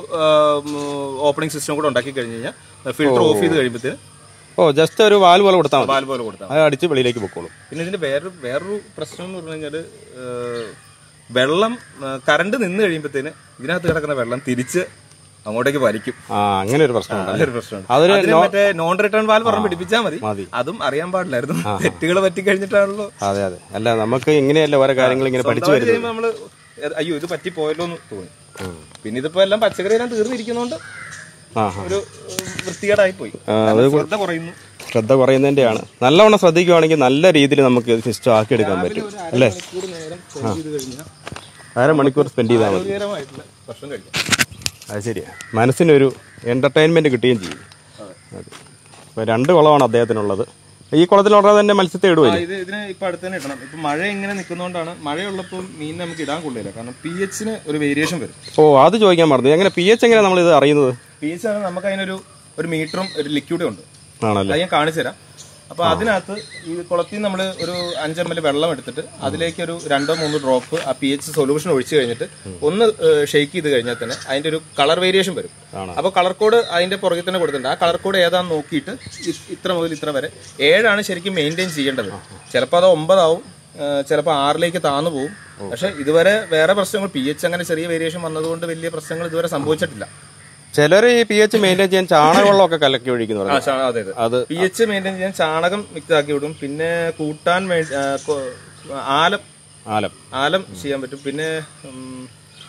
S2: ഓപ്പണിംഗ് സിസ്റ്റം കൂടെ ഉണ്ടാക്കി കഴിഞ്ഞ് കഴിഞ്ഞാൽ ഫിൽറ്റർ ഓഫ് ചെയ്ത് കഴിയുമ്പോഴത്തേന്
S1: ഓ ജസ്റ്റ് ഒരു വാൽ പോലെ കൊടുത്താൽ മതി
S2: പാൽ പോലെ കൊടുത്താൽ
S1: അത് അടിച്ച് വെളിയിലേക്ക് പൊക്കോളും
S2: പിന്നെ ഇതിന്റെ വേറൊരു വേറൊരു പ്രശ്നം എന്ന് പറഞ്ഞു കഴിഞ്ഞാല് ഏഹ്, വെള്ളം കറണ്ട് നിന്ന് കഴിയുമ്പോഴത്തേന് ഇതിനകത്ത് കിടക്കുന്ന വെള്ളം തിരിച്ച് അങ്ങോട്ടേക്ക് വലിക്കും
S1: ആ അങ്ങനെ ഒരു പ്രശ്നമുണ്ട്
S2: അതൊരു പ്രശ്നമാണ്
S1: അതൊരു
S2: അതിന് മറ്റേ നോൺ റിട്ടേൺ വാൽ പറഞ്ഞ് പിടിപ്പിച്ചാൽ മതി
S1: മതി
S2: അതും അറിയാൻ പാടില്ലായിരുന്നു തെറ്റുകൾ പറ്റി കഴിഞ്ഞിട്ടാണല്ലോ
S1: അതെ അതെ അല്ല നമുക്ക് ഇങ്ങനെയല്ല ഓരോ കാര്യങ്ങൾ ഇങ്ങനെ പഠിച്ചു
S2: സ്വന്തമായിട്ട്
S1: വരുന്നത്
S2: ചെയ്യുമ്പോ നമ്മള് എ- അയ്യോ ഇത് പറ്റി പോയല്ലോ എന്ന് തോന്നി പിന്നെ ഇതിപ്പോ എല്ലാം പച്ചക്കറി എല്ലാം തീർന്നിരിക്കുന്നോണ്ട്
S1: ആ ആ
S2: ഒരു ഏഹ്, വൃത്തികേടായി പോയി ശ്രദ്ധ കുറയുന്നു
S1: ശ്രദ്ധ കുറയുന്നതിന്റെയാണ് നല്ലവണ്ണം ശ്രദ്ധിക്കുവാണെങ്കിൽ നല്ല രീതിയിൽ നമുക്ക് സിസ്റ്റം ആക്കി എടുക്കാൻ പറ്റും അല്ലേ
S2: മണിക്കൂർ നേരം spend ചെയ്ത് കഴിഞ്ഞാൽ
S1: അരമണിക്കൂർ സ്പെൻഡ് ചെയ്താൽ മതി
S2: ആരോഗ്യകരമായിട്ടുള്ള ഭക്ഷണം കഴിക്കാം
S1: അത് ശരിയാ മനസ്സിനൊരു എന്റർടൈൻമെന്റ് കിട്ടുകയും ചെയ്യും അതെ ഇപ്പൊ രണ്ട് കുളമാണ് അദ്ദേഹത്തിനുള്ളത് ഈ കുളത്തിലുള്ളത് തന്നെ മത്സ്യത്തെ
S2: ആ,
S1: ഇടുവല്ലേ
S2: ഇത് ഇതിന് ഇപ്പൊ അടുത്ത് തന്നെ ഇടണം ഇപ്പൊ മഴ ഇങ്ങനെ നിൽക്കുന്നതുകൊണ്ടാണ് മഴയുള്ളപ്പോൾ മീൻ നമുക്ക് ഇടാൻ കൊള്ളില്ല കാരണം പി എച്ചിന് ഒരു വേരിയേഷൻ വരും
S1: ഓ അത് ചോദിക്കാൻ മറന്നു എങ്ങനെ പി എച്ച് എങ്ങനെ നമ്മൾ ഇത് അറിയുന്നത്
S2: പി എച്ച് ആണ് നമുക്ക് അതിനൊരു ഒരു മീറ്ററും ഒരു ലിക്വിഡും ഉണ്ട്
S1: ആണല്ലേ
S2: അത് ഞാൻ കാണിച്ചു തരാം അപ്പൊ അതിനകത്ത് ഈ കുളത്തിൽ നിന്ന് നമ്മൾ ഒരു അഞ്ച് എം എൽ വെള്ളം എടുത്തിട്ട് അതിലേക്ക് ഒരു രണ്ടോ മൂന്നോ ഡ്രോപ്പ് ആ പി എച്ച് സൊല്യൂഷൻ ഒഴിച്ചു കഴിഞ്ഞിട്ട് ഒന്ന് ഷെയ്ക്ക് ചെയ്ത് കഴിഞ്ഞാൽ തന്നെ അതിന്റെ ഒരു കളർ വേരിയേഷൻ വരും
S1: ആണ്.
S2: അപ്പൊ കളർ കോഡ് അതിന്റെ പുറകിൽ തന്നെ കൊടുത്തിട്ടുണ്ട് ആ കളർ കോഡ് ഏതാന്ന് നോക്കിയിട്ട് ഇ- ഇത്ര മുതൽ ഇത്ര വരെ ഏഴാണ് ശരിക്കും മെയിൻറ്റെയിൻ ചെയ്യേണ്ടത് ചിലപ്പോൾ അത് ഒമ്പതാവും ചിലപ്പോൾ ആറിലേക്ക് താന്നു പോകും പക്ഷെ ഇതുവരെ വേറെ പ്രശ്നങ്ങൾ പി എച്ച് അങ്ങനെ ചെറിയ വേരിയേഷൻ വന്നതുകൊണ്ട് വലിയ പ്രശ്നങ്ങൾ ഇതുവരെ സംഭവിച്ചിട്ടില്ല
S1: ചിലർ ഈ പി എച്ച് മെയിൻറ്റെയിൻ ചെയ്യാൻ ചാണകവെള്ളമൊക്കെ കലക്കി ഒഴിക്കുന്നു
S2: ആ,
S1: പറഞ്ഞു
S2: ചാ- അതെ അതെ
S1: അത്
S2: പി എച്ച് മെയിൻറ്റെയിൻ ചെയ്യാൻ ചാണകം മിക്സ് ആക്കി വിടും പിന്നെ കൂട്ടാൻ വേണ്ടി ആ, കൊ- ആലം
S1: ആലം
S2: ആലം ചെയ്യാൻ പറ്റും പിന്നെ ഉം,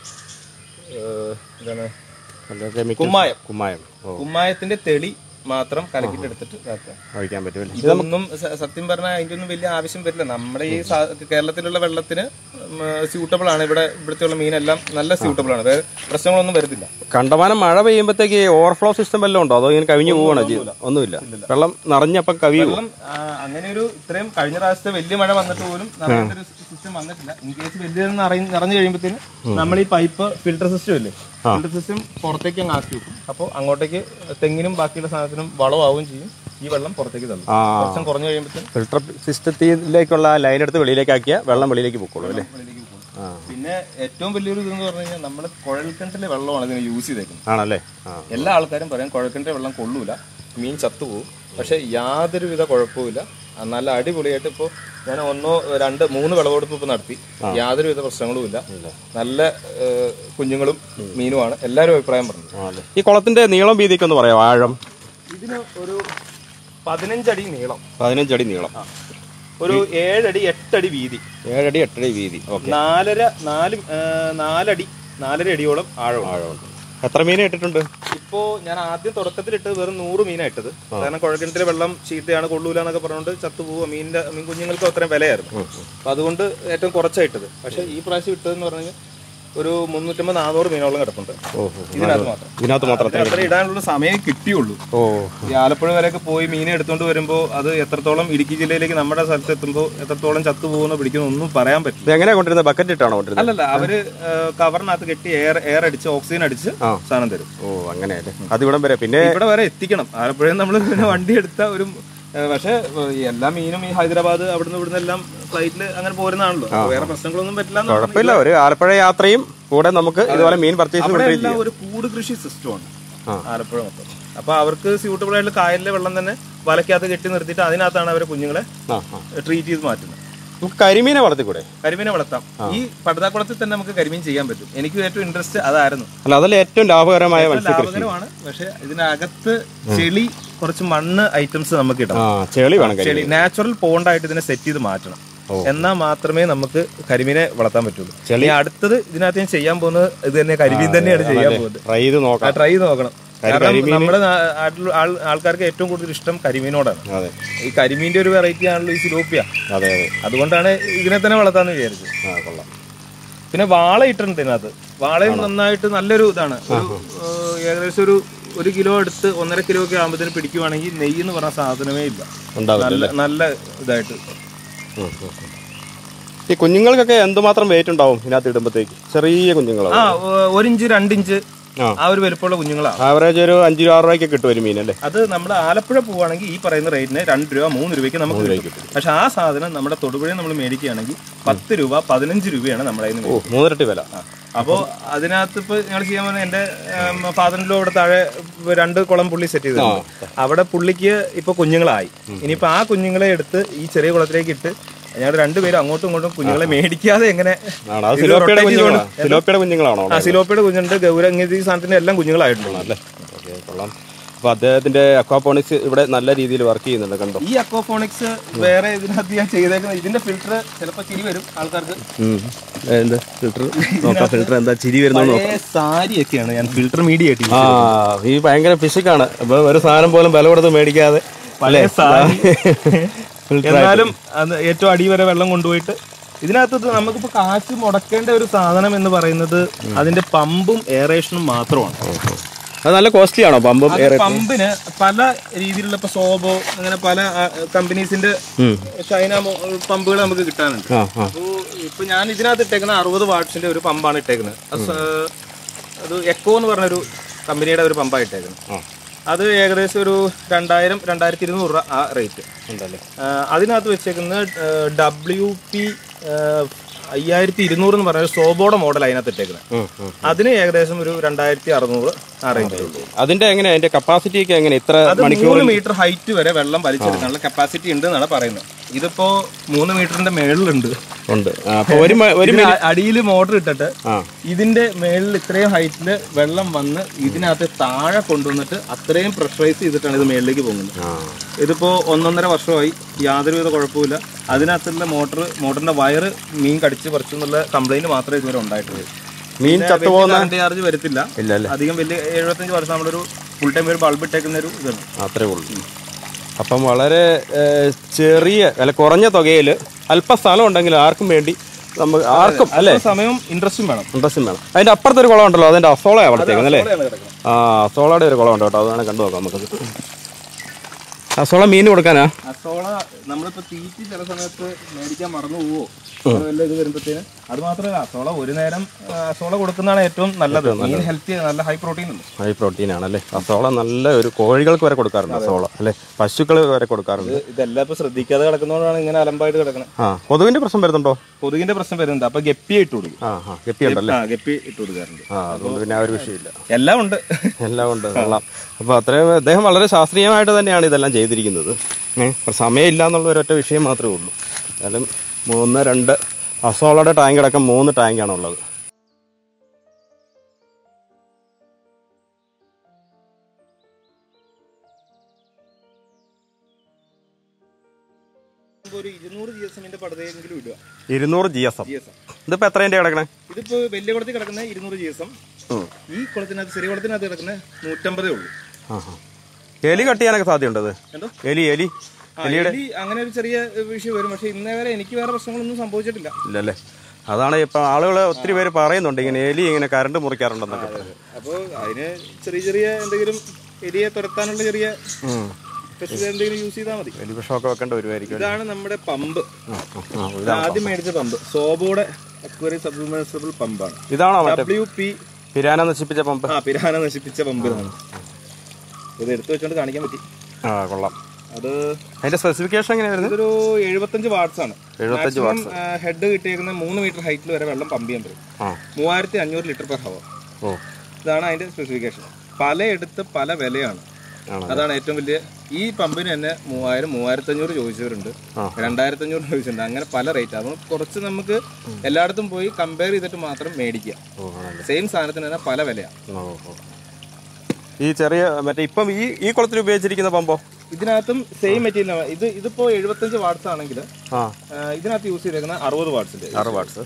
S2: ഏഹ്, എന്താണ്
S1: കെമിക്കൽ
S2: കുമ്മായം
S1: കുമ്മായം ഓ
S2: കുമ്മായത്തിന്റെ തെളി മാത്രം കലക്കിട്ട് എടുത്തിട്ട് ഇതാക്കുക
S1: ഒഴിക്കാൻ പറ്റുമല്ലേ
S2: ഇതൊന്നും സ- സത്യം പറഞ്ഞാൽ അതിന്റെ ഒന്നും വലിയ ആവശ്യം വരില്ല നമ്മുടെ ഈ സാ- കേരളത്തിലുള്ള വെള്ളത്തിന് സ്യൂട്ടബിൾ ആണ് ഇവിടെ ഇവിടുത്തെ മീനെല്ലാം നല്ല സ്യൂട്ടബിൾ ആണ് വേറെ പ്രശ്നങ്ങളൊന്നും വരുന്നില്ല
S1: കണ്ടമാനം മഴ പെയ്യുമ്പോഴത്തേക്ക് ഓവർഫ്ലോ സിസ്റ്റം വല്ലതും ഉണ്ടോ അതോ ഇങ്ങനെ കവിഞ്ഞു പോവാണോ ചെയ്യുന്നത് ഒന്നുമില്ല വെള്ളം നിറഞ്ഞപ്പം കവിയുമോ
S2: വെള്ളം ആ, അങ്ങനെ ഒരു ഇത്രയും കഴിഞ്ഞ പ്രാവശ്യത്തെ വലിയ മഴ വന്നിട്ട് പോലും നമ്മുടെ ഒരു സിസ്റ്റം വന്നിട്ടില്ല ഇൻ കേസ് വലിയ നിറഞ്ഞു കഴിയുമ്പോഴത്തേന് നമ്മൾ ഈ പൈപ്പ് ഫിൽട്ടർ സിസ്റ്റം ഇല്ലേ ഫിൽട്ടർ സിസ്റ്റം പുറത്തേക്ക് അങ്ങ് ആക്കി വെക്കും അപ്പോൾ അങ്ങോട്ടേക്ക് തെങ്ങിനും ബാക്കിയുള്ള സാധനത്തിനും വളമാവുകയും ചെയ്യും ഈ വെള്ളം പുറത്തേക്ക് തള്ളും
S1: ആ
S2: കുറച്ചും കുറഞ്ഞു കഴിയുമ്പോഴത്തേന്
S1: ഫിൽട്ടർ സിസ്റ്റത്തിലേക്കുള്ള ലൈൻ എടുത്ത് വെളിയിലേക്ക് ആക്കിയ വെള്ളം വെളിയിലേക്ക് പൊക്കോളൂ അല്ലേ
S2: വെളിയിലേക്ക് പോകും
S1: ആ
S2: പിന്നെ ഏറ്റവും വലിയൊരു ഇതെന്ന് പറഞ്ഞു കഴിഞ്ഞാൽ നമ്മുടെ കുഴൽക്കിണറ്റിലെ വെള്ളമാണ് ഇതിന് യൂസ് ചെയ്തേക്കുന്നത്
S1: ആണല്ലേ ആ
S2: എല്ലാ ആൾക്കാരും പറയാം കുഴൽക്കിണറ്റിലെ വെള്ളം കൊള്ളൂല മീൻ ചത്തുപോകും പക്ഷെ യാതൊരുവിധ കുഴപ്പമില്ല ആ, നല്ല അടിപൊളിയായിട്ട് ഇപ്പോൾ ഞാൻ ഒന്നോ രണ്ട് മൂന്ന് വിളവെടുപ്പ് ഇപ്പോൾ നടത്തി യാതൊരുവിധ പ്രശ്നങ്ങളും ഇല്ല നല്ല ഏഹ്, കുഞ്ഞുങ്ങളും മീനുമാണ് എല്ലാവരും അഭിപ്രായം പറഞ്ഞു
S1: ആണല്ലേ ഈ കുളത്തിന്റെ നീളം വീതിയൊക്കെ ഒന്ന് പറയാം ആഴം
S2: ഇതിന് ഒരു പതിനഞ്ചടി നീളം
S1: പതിനഞ്ചടി നീളം
S2: ഒരു ഏഴടി എട്ടടി വീതി
S1: ഏഴടി എട്ടടി വീതി ഓക്കെ
S2: നാലര നാല് ഏഹ്, നാലടി നാലര അടിയോളം ആഴമാണ്
S1: ആഴമുണ്ട് എത്ര മീനെ ഇട്ടിട്ടുണ്ട്
S2: ഇപ്പോ ഞാൻ ആദ്യം തുടക്കത്തിലിട്ട് വെറും നൂറ് മീനാ ഇട്ടത് കാരണം കുഴക്കിണറ്റിലെ വെള്ളം ചീത്തയാണ് കൊള്ളൂല എന്നൊക്കെ പറഞ്ഞുകൊണ്ട് ചത്തുപോവുക മീനിന്റെ മീൻ കുഞ്ഞുങ്ങൾക്ക് അത്രയും വിലയായിരുന്നു അപ്പൊ അതുകൊണ്ട് ഏറ്റവും കുറച്ചാ ഇട്ടത് പക്ഷെ ഈ പ്രാവശ്യം ഇട്ടതെന്ന് പറഞ്ഞാൽ ഒരു മുന്നൂറ്റമ്പത് നാനൂറ് മീനോളം കിടപ്പുണ്ട്
S1: ഓഹോ
S2: ഇതിനകത്ത് മാത്രം
S1: ഇതിനകത്ത് മാത്രം
S2: അതിന് അത്ര ഇടാനുള്ള സമയം കിട്ടിയുള്ളൂ
S1: ഓ
S2: ഈ ആലപ്പുഴ വരെയൊക്കെ പോയി മീനെ എടുത്തുകൊണ്ട് വരുമ്പോൾ അത് എത്രത്തോളം ഇടുക്കി ജില്ലയിലേക്ക് നമ്മുടെ സ്ഥലത്ത് എത്തുമ്പോൾ എത്രത്തോളം ചത്തുപോകുന്ന പിടിക്കുന്ന ഒന്നും പറയാൻ പറ്റില്ല
S1: ഇത് എങ്ങനെയാ കൊണ്ടിരുന്നത് ബക്കറ്റ് ഇട്ടാണോ കൊണ്ടിരുന്നത്
S2: അല്ലല്ല അവര് ഏഹ്, കവറിനകത്ത് കെട്ടി എയർ എയർ അടിച്ച് ഓക്സിജൻ അടിച്ച്
S1: ആ.
S2: സാധനം തരും
S1: ഓ അങ്ങനെയല്ലേ അത് ഇവിടം വരെ പിന്നെ
S2: ഇവിടെ വരെ എത്തിക്കണം ആലപ്പുഴയിൽ നമ്മൾ പിന്നെ വണ്ടി എടുത്ത ഒരു ഏഹ്, പക്ഷേ ഏഹ്, ഈ എല്ലാ മീനും ഈ ഹൈദരാബാദ് അവിടുന്ന് ഇവിടുന്ന് എല്ലാം ഫ്ലൈറ്റിൽ അങ്ങനെ പോരുന്നതാണല്ലോ അപ്പൊ വേറെ പ്രശ്നങ്ങളൊന്നും പറ്റില്ല എന്ന്
S1: കുഴപ്പമില്ല ഒരു ആലപ്പുഴ യാത്രയും കൂടെ നമുക്ക് ഇതുപോലെ മീൻ പർച്ചേസ്
S2: അവിടെ
S1: കൊണ്ടുവരികയും
S2: എല്ലാം ഒരു കൂട് കൃഷി സിസ്റ്റമാണ്
S1: ആ.
S2: ആലപ്പുഴ മൊത്തം അപ്പൊ അവർക്ക് സ്യൂട്ടബിൾ ആയിട്ടുള്ള കായലിലെ വെള്ളം തന്നെ വലക്കകത്ത് കെട്ടി നിർത്തിയിട്ട് അതിനകത്താണ് അവരെ കുഞ്ഞുങ്ങളെ
S1: ആ ആ
S2: ട്രീറ്റ് ചെയ്ത് മാറ്റുന്നത്
S1: നമുക്ക് കരിമീനെ വളർത്തിക്കൂടെ
S2: കരിമീനെ വളർത്താം ഈ പടുതാക്കുളത്തിൽ തന്നെ നമുക്ക് കരിമീൻ ചെയ്യാൻ പറ്റും എനിക്ക് ഏറ്റവും ഇൻട്രസ്റ്റ് അതായിരുന്നു
S1: അല്ല അതല്ല ഏറ്റവും ലാഭകരമായ
S2: ഏറ്റവും
S1: മത്സ്യകൃഷി
S2: ലാഭകരമാണ് പക്ഷെ ഇതിനകത്ത് ചെളി കുറച്ച് മണ്ണ് ഐറ്റംസ് നമുക്ക് ഇടാം
S1: ആ ചെളി വേണം കരിമീൻ
S2: ചെളി നാച്ചുറൽ പോണ്ടായിട്ട് ഇതിനെ സെറ്റ് ചെയ്ത് മാറ്റണം എന്നാൽ മാത്രമേ നമുക്ക് കരിമീനെ വളർത്താൻ പറ്റുള്ളൂ
S1: ചെളി-
S2: ഇനി അടുത്തത് ഇതിനകത്ത് ഞാൻ ചെയ്യാൻ പോകുന്നത് ഇത് തന്നെ കരിമീൻ തന്നെയാണ് ചെയ്യാൻ പോകുന്നത്
S1: ട്രൈ ചെയ്ത് നോക്കാം
S2: ട്രൈ ചെയ്ത് നോക്കണം കാരണം നമ്മുടെ നാ- നാട്ടിൽ ആൾ- ആൾക്കാർക്ക് ഏറ്റവും കൂടുതൽ ഇഷ്ടം കരിമീനോടാണ്
S1: അതെ
S2: ഈ കരിമീന്റെ ഒരു വെറൈറ്റി ആണല്ലോ ഈ സിലോപ്പിയ
S1: അതെ അതെ
S2: അതുകൊണ്ടാണ് ഇതിനെ തന്നെ വളർത്താന്ന് വിചാരിച്ചത്
S1: ആ കൊള്ളാം
S2: പിന്നെ വാള ഇട്ടിട്ടുണ്ട് ഇതിനകത്ത് വാളയും നന്നായിട്ട് നല്ലൊരു ഇതാണ് ഒരു ഏഹ്, ഏകദേശം ഒരു ഒരു കിലോ എടുത്ത് ഒന്നര കിലോ ഒക്കെ ആകുമ്പോഴത്തേന് പിടിക്കുവാണെങ്കിൽ നെയ്യ് എന്ന് പറഞ്ഞ സാധനമേ ഇല്ല
S1: ഉണ്ടാവില്ല
S2: നല്ല നല്ല ഇതായിട്ട്
S1: ഉം, ഉം, ഉം. ഈ കുഞ്ഞുങ്ങൾക്കൊക്കെ എന്തുമാത്രം വെയിറ്റ് ഉണ്ടാവും ഇതിനകത്ത് ഇടുമ്പോഴത്തേക്ക് ചെറിയ കുഞ്ഞുങ്ങളാണ്
S2: ആ ഒ- ഒരു ഇഞ്ച് രണ്ട് ഇഞ്ച്
S1: ആ.
S2: ആ ഒരു വലുപ്പമുള്ള കുഞ്ഞുങ്ങളാണ്
S1: ആവറേജ് ഒരു അഞ്ച് രൂപ രൂപയ്ക്ക് കിട്ടും ഒരു മീൻ അല്ലേ
S2: അത് നമ്മുടെ ആലപ്പുഴ പോവുകയാണെങ്കിൽ ഈ പറയുന്ന റേറ്റിന് രണ്ട് രൂപ മൂന്ന് രൂപയ്ക്ക് നമുക്ക് കിട്ടും പക്ഷെ ആ സാധനം നമ്മുടെ തൊടുപുഴയിൽ നമ്മൾ മേടിക്കുകയാണെങ്കിൽ പത്ത് രൂപ പതിനഞ്ച് രൂപയാണ് നമ്മുടെ കയ്യിൽ നിന്ന്
S1: ഓ മൂന്നിരട്ടി വില
S2: അപ്പോൾ അതിനകത്ത് ഇപ്പൊ ഞങ്ങൾ ചെയ്യാൻ പറഞ്ഞ എന്റെ ഫാദറിലോ അവിടെ താഴെ രണ്ട് കുളം പുള്ളി സെറ്റ് ചെയ്തിട്ടുണ്ട് അവിടെ പുള്ളിക്ക് ഇപ്പൊ കുഞ്ഞുങ്ങളായി ഇനിയിപ്പോ ആ കുഞ്ഞുങ്ങളെ എടുത്ത് ഈ ചെറിയ കുളത്തിലേക്ക് ഇട്ട് ഞങ്ങൾ രണ്ടുപേരും അങ്ങോട്ടും ഇങ്ങോട്ടും കുഞ്ഞുങ്ങളെ മേടിക്കാതെ എങ്ങനെ
S1: ആണോ അത്
S2: ഇത്
S1: സിലോപ്പിയുടെ
S2: rotate
S1: കുഞ്ഞുങ്ങളാണോ
S2: ചെയ്തുകൊണ്ട്
S1: സിലോപ്പിയുടെ കുഞ്ഞുങ്ങളാണോ
S2: ആ സിലോപ്പിയുടെ കുഞ്ഞുണ്ട് ഗൗരങ്ങ ഈ സാധനത്തിന്റെ എല്ലാം കുഞ്ഞുങ്ങളായിട്ടുണ്ട്
S1: അല്ലേ ഓക്കെ കൊള്ളാം അപ്പൊ അദ്ദേഹത്തിന്റെ അക്വാപോണിക്സ് ഇവിടെ നല്ല രീതിയിൽ വർക്ക് ചെയ്യുന്നുണ്ട് കണ്ടോ
S2: ഈ അക്വാഫോണിക്സ് വേറെ ഇതിനകത്ത് ഞാൻ ചെയ്തേക്കുന്നത് ഇതിന്റെ ഫിൽറ്റർ ചിലപ്പോൾ ചിരി വരും ആൾക്കാർക്ക്
S1: എന്ത് ഫിൽറ്റർ നോക്കാം ഫിൽറ്റർ എന്താ ചിരി വരുന്നു
S2: പഴയ സാരിയൊക്കെയാണ് ഞാൻ ഫിൽറ്റർ മീഡിയ ആയിട്ട്
S1: ആ ഈ ഭയങ്കര ഫിസിക്കാണ് അപ്പൊ ഒരു സാധനം പോലും വില കൊടുത്ത് മേടിക്കാതെ
S2: പഴയ സാരി
S1: ഫിൽറ്റർ
S2: എന്നാലും അത് ഏറ്റവും അടി വരെ വെള്ളം കൊണ്ടുപോയിട്ട് ഇതിനകത്ത് ഇത് നമുക്കിപ്പോ കാശ് മുടക്കേണ്ട ഒരു സാധനം എന്ന് പറയുന്നത് അതിന്റെ പമ്പും എയറേഷനും മാത്രമാണ്
S1: അത് നല്ല കോസ്റ്റ്ലി ആണോ പമ്പും
S2: അത് പമ്പിന് പല രീതിയിലുള്ള ഇപ്പൊ സോബോ അങ്ങനെ പല കമ്പനീസിന്റെ ചൈന പമ്പുകൾ നമുക്ക് കിട്ടാനുണ്ട്
S1: ആ ആ
S2: അപ്പോ ഇപ്പൊ ഞാൻ ഇതിനകത്ത് ഇട്ടേക്കുന്ന അറുപത് വാട്ട്സിന്റെ ഒരു പമ്പാണ് ഇട്ടേക്കുന്നത് അത് സ- അത് എക്കോ എന്ന് പറഞ്ഞൊരു കമ്പനിയുടെ ഒരു പമ്പാണ് ഇട്ടേക്കുന്നത്
S1: ആ
S2: അത് ഏകദേശം ഒരു രണ്ടായിരം രണ്ടായിരത്തി ഇരുന്നൂറ് രൂപ ആ റേറ്റ്
S1: ഉണ്ടല്ലേ
S2: അതിനകത്ത് വെച്ചേക്കുന്നത് ഡബ്ല്യു പി അയ്യായിരത്തി ഇരുന്നൂറ് എന്ന് പറഞ്ഞ ഒരു സോബോയുടെ മോഡൽ അതിനകത്ത് ഇട്ടേക്കുന്നത്
S1: ഉം, ഉം.
S2: അതിന് ഏകദേശം ഒരു രണ്ടായിരത്തി അറുന്നൂറ് ആ റേഞ്ചിലുള്ളൂ
S1: അതിന്റെ എങ്ങനെ അതിന്റെ കപ്പാസിറ്റി ഒക്കെ എങ്ങനെ ഇത്ര
S2: അത് മൂന്ന് മീറ്റർ ഹൈറ്റ് വരെ വെള്ളം വലിച്ചെടുക്കാനുള്ള കപ്പാസിറ്റി ഉണ്ട് എന്നാണ് പറയുന്നത് ഇതിപ്പോ മൂന്ന് മീറ്ററിന്റെ മേളിലുണ്ട്
S1: ഉണ്ട് ആ, അപ്പൊ ഒരു മ- ഒരു
S2: അടിയിൽ മോട്ടർ ഇട്ടിട്ട്
S1: ആ
S2: ഇതിന്റെ മേളിൽ ഇത്രയും ഹൈറ്റില് വെള്ളം വന്ന് ഇതിനകത്ത് താഴെ കൊണ്ടുവന്നിട്ട് അത്രയും പ്രഷറൈസ് ചെയ്തിട്ടാണ് ഇത് മേളിലേക്ക് പോകുന്നത്
S1: ആ
S2: ഇതിപ്പോ ഒന്നൊന്നര വർഷമായി യാതൊരുവിധ കുഴപ്പമില്ല അതിനകത്തുള്ള മോട്ടർ മോട്ടറിന്റെ വയറ് മീൻ കടിച്ച് പറിച്ചു എന്നുള്ള കംപ്ലൈന്റ് മാത്രമേ ഇതുവരെ ഉണ്ടായിട്ടുള്ളൂ
S1: മീൻ ചത്തുപോകുന്ന
S2: കറണ്ട് ചാർജ് വരത്തില്ല
S1: ഇല്ല അല്ലേ
S2: അധികം വലിയ എഴുപത്തഞ്ച് വർഷം നമ്മളൊരു ഫുൾ ടൈം ഒരു ബൾബ് ഇട്ടേക്കുന്ന ഒരു ഇതാണ്
S1: അത്രേ ഉള്ളൂ അപ്പം വളരെ ഏഹ്, ചെറിയ അല്ല കുറഞ്ഞ തുകയിൽ അല്പ സ്ഥലം ഉണ്ടെങ്കിൽ ആർക്കും വേണ്ടി നമുക്ക് ആർക്കും അല്ലേ
S2: അല്പം സമയവും ഇൻട്രസ്റ്റും വേണം
S1: ഇൻട്രസ്റ്റും വേണം അതിന്റെ അപ്പുറത്തൊരു കുളം ഉണ്ടല്ലോ അതിന്റെ അസോളയാണ് അവിടത്തേക്ക് അല്ലേ
S2: അവിടെയാണ് കിടക്കുന്നത്.
S1: ആ അസോളയുടെ ഒരു കുളം ഉണ്ട് കേട്ടോ അതാണ് കണ്ടു നോക്കാം നമുക്ക് അസോള മീൻ കൊടുക്കാനാ
S2: അസോള നമ്മളിപ്പോ തീറ്റി ചില സമയത്ത് മേടിക്കാൻ മറന്നു പോവോ വല്ല ഇത് വരുമ്പോഴത്തേന് അത് മാത്രമല്ല അസോള ഒരു നേരം ആ, അസോള കൊടുക്കുന്നതാണ് ഏറ്റവും നല്ലത് മീൻ ഹെൽത്തി നല്ല ഹൈ പ്രോട്ടീൻ ഉണ്ട്
S1: ഹൈ പ്രോട്ടീൻ ആണല്ലേ അസോള നല്ല ഒരു കോഴികൾക്ക് വരെ കൊടുക്കാറുണ്ട് അസോള അല്ലേ പശുക്കൾ വരെ കൊടുക്കാറുണ്ട്
S2: ഇത് ഇതെല്ലാം ഇപ്പൊ ശ്രദ്ധിക്കാതെ കിടക്കുന്നതുകൊണ്ടാണ് ഇങ്ങനെ അലമ്പായിട്ട് കിടക്കുന്നത്
S1: ആ കൊതുകിന്റെ പ്രശ്നം വരുന്നുണ്ടോ
S2: കൊതുകിന്റെ പ്രശ്നം വരുന്നുണ്ട് അപ്പൊ ഗപ്പി ഇട്ട് കൊടുക്കും
S1: ആ ആ ഗപ്പിയുണ്ടല്ലേ
S2: ആ ഗപ്പി ഇട്ട് കൊടുക്കാറുണ്ട്
S1: ആ അതുകൊണ്ട് പിന്നെ ആ ഒരു വിഷയമില്ല
S2: എല്ലാം ഉണ്ട്
S1: എല്ലാം ഉണ്ട് കൊള്ളാം അപ്പോൾ അത്രയും അദ്ദേഹം വളരെ ശാസ്ത്രീയമായിട്ട് തന്നെയാണ് ഇതെല്ലാം ചെയ്തിരിക്കുന്നത് ഏഹ് സമയമില്ല എന്നുള്ള ഒരൊറ്റ വിഷയം മാത്രമേ ഉള്ളൂ എന്തായാലും മൂന്ന് രണ്ട് അസോളയുടെ ടാങ്ക് അടക്കം മൂന്ന് ടാങ്കാണ് ഉള്ളത്
S2: ഒരു ഇരുന്നൂറ് ജി എസ് എമ്മിന്റെ പടുതയെങ്കിലും ഇടുക
S1: ഇരുന്നൂറ് G S M
S2: G S M
S1: ഇതിപ്പോൾ എത്രേൻ്റെ കിടക്കണേ
S2: ഇതിപ്പോ വലിയ കുളത്തിൽ കിടക്കുന്ന ഇരുന്നൂറ് ജി എസ് എം ഈ കുളത്തിനകത്ത് ചെറിയ കുളത്തിനകത്ത് കിടക്കുന്ന നൂറ്റമ്പതേ ഉള്ളൂ
S1: ആ ആ എലി കട്ട് ചെയ്യാനൊക്കെ സാധ്യതയുണ്ട് ഇത്
S2: എന്തോ
S1: എലി എലി
S2: ആ, എലി അങ്ങനെ ഒരു ചെറിയ വിഷയം വരും പക്ഷെ ഇന്നേ വരെ എനിക്ക് വേറെ പ്രശ്നങ്ങളൊന്നും സംഭവിച്ചിട്ടില്ല
S1: ഇല്ലല്ലേ അതാണ് ഇപ്പം ആളുകൾ ഒത്തിരി പേര് പറയുന്നുണ്ട് ഇങ്ങനെ എലി ഇങ്ങനെ കറണ്ട് മുറിക്കാറുണ്ടെന്നൊക്കെ
S2: അപ്പോൾ അതിന് ചെറിയ ചെറിയ എന്തെങ്കിലും എലിയെ തുരത്താനുള്ള ചെറിയ
S1: ഉം.
S2: പെസ്റ്റിസൈഡ് എന്തെങ്കിലും യൂസ് ചെയ്താൽ മതി
S1: എലി വിഷമൊക്കെ വെക്കേണ്ട വരുമായിരിക്കും
S2: ഇതാണ് നമ്മുടെ പമ്പ്
S1: ആ, ആ,
S2: ഇത്
S1: ഇതാ.
S2: ആദ്യം മേടിച്ച പമ്പ് സോബോയുടെ അക്വറി സബ്മേഴ്സിബിൾ പമ്പാണ്
S1: ഇതാണോ മറ്റേ
S2: ഡബ്ല്യു പി
S1: പിരാന നശിപ്പിച്ച പമ്പ്
S2: ആ പിരാന നശിപ്പിച്ച പമ്പ് ഇതാണ് ഇത് എടുത്തു വെച്ചോണ്ട് കാണിക്കാൻ പറ്റി
S1: ആ കൊള്ളാം
S2: അത്
S1: അതിന്റെ സ്പെസിഫിക്കേഷൻ എങ്ങനെയാ വരുന്നത്
S2: ഇതൊരു എഴുപത്തഞ്ച് വാട്ട്സ് ആണ്
S1: 75
S2: മാക്സിമം ഹെഡ് കിട്ടിയേക്കുന്ന മൂന്ന് മീറ്റർ ഹൈറ്റിൽ വരെ വെള്ളം പമ്പ് ചെയ്യാൻ പറ്റും
S1: ആ
S2: മൂവായിരത്തി അഞ്ഞൂറ് ലിറ്റർ പെർ ഹവർ
S1: ഓ
S2: ഇതാണ് അതിന്റെ സ്പെസിഫിക്കേഷൻ പലയിടത്ത് പല വിലയാണ്
S1: ആണോ
S2: അതാണ് ഏറ്റവും വലിയ ഈ പമ്പിന് തന്നെ മൂവായിരം മൂവായിരത്തി അഞ്ഞൂറ് ചോദിച്ചവരുണ്ട്
S1: ആ.
S2: രണ്ടായിരത്തി അഞ്ഞൂറ് ചോദിച്ചിട്ടുണ്ട് അങ്ങനെ പല റേറ്റ് അപ്പം കുറച്ച് നമുക്ക് എല്ലായിടത്തും പോയി കമ്പയർ ചെയ്തിട്ട് മാത്രം മേടിക്കുക
S1: ഓ ആണല്ലേ
S2: സെയിം സാധനത്തിന് തന്നെ പല വിലയാണ്
S1: ഓ ഓ ഈ ചെറിയ മറ്റേ ഇപ്പം ഈ ഈ കുളത്തിൽ ഉപയോഗിച്ചിരിക്കുന്ന പമ്പോ
S2: ഇതിനകത്തും സെയിം മെറ്റീരിയൽ ഇത് ഇതിപ്പോ എഴുപത്തഞ്ച് വാട്ട്സ് ആണെങ്കിൽ
S1: ആ
S2: ഇതിനകത്ത് യൂസ് ചെയ്തേക്കുന്ന അറുപത് വാട്ട്സിന്റെ
S1: ആറ് വാട്ട്സ്